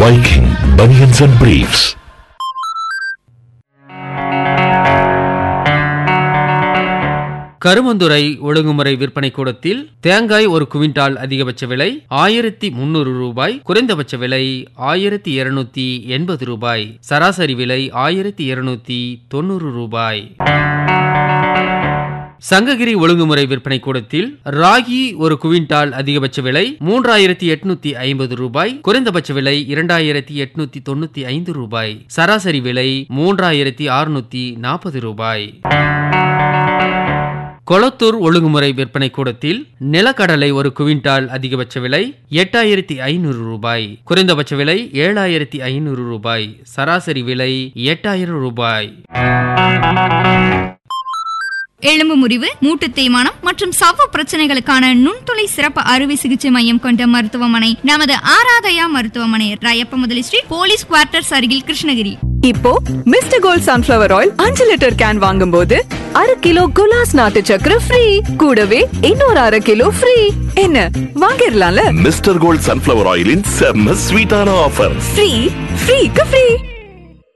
Viking Bunions and Briefs. Karumandurai ஒழுங்குமுறை விற்பனை கூடத்தில் தேங்காய் ஒரு குவிண்டால் அதிகபட்ச விலை ஆயிரத்தி முன்னூறு ரூபாய் குறைந்தபட்ச விலை ஆயிரத்தி இருநூத்தி எண்பது ரூபாய் சராசரி விலை ஆயிரத்தி இருநூத்தி தொண்ணூறு ரூபாய் சங்ககிரி ஒழுங்குமுறை விற்பனை கூடத்தில் ராகி ஒரு குவிண்டால் அதிகபட்ச விலை மூன்றாயிரத்தி எட்நூத்தி ஐம்பது ரூபாய் குறைந்தபட்ச விலை இரண்டாயிரத்தி எட்நூத்தி தொண்ணூத்தி ஐந்து ரூபாய் சராசரி விலை மூன்றாயிரத்தி அறுநூத்தி நாற்பது ரூபாய் கொளத்தூர் ஒழுங்குமுறை விற்பனை கூடத்தில் நிலக்கடலை ஒரு குவிண்டால் அதிகபட்ச விலை எட்டாயிரத்தி ஐநூறு ரூபாய் குறைந்தபட்ச விலை ஏழாயிரத்தி ஐநூறு ரூபாய் சராசரி விலை எட்டாயிரம் ரூபாய் எலும்பு முறிவு மூட்டு தேய்மானம் மற்றும் சவ்வு பிரச்சனைகளுக்கான நுண்துளை சிறப்பு அறுவை சிகிச்சை மையம் கொண்ட மருத்துவமனை நமது ஆராதயா மருத்துவமனை ராயப்ப முதலி ஸ்ட்ரீட் போலீஸ் குவார்ட்டர்ஸ் அருகில் கிருஷ்ணகிரி இப்போ மிஸ்டர் கோல்ட் சன்ஃபிளவர் ஆயில் அஞ்சு லிட்டர் கேன் வாங்கும்போது அரை கிலோ குலாஸ் நாட்டு சக்கரை ஃப்ரீ கூடவே இன்னொரு அரை கிலோ ஃப்ரீ என்ன வாங்கிடலாம்ல மிஸ்டர் கோல்ட் சன்ஃபிளவர் ஆயிலின் செம்ம ஸ்வீட்டான ஆஃபர் ஃப்ரீ ஃப்ரீக்கு ஃப்ரீ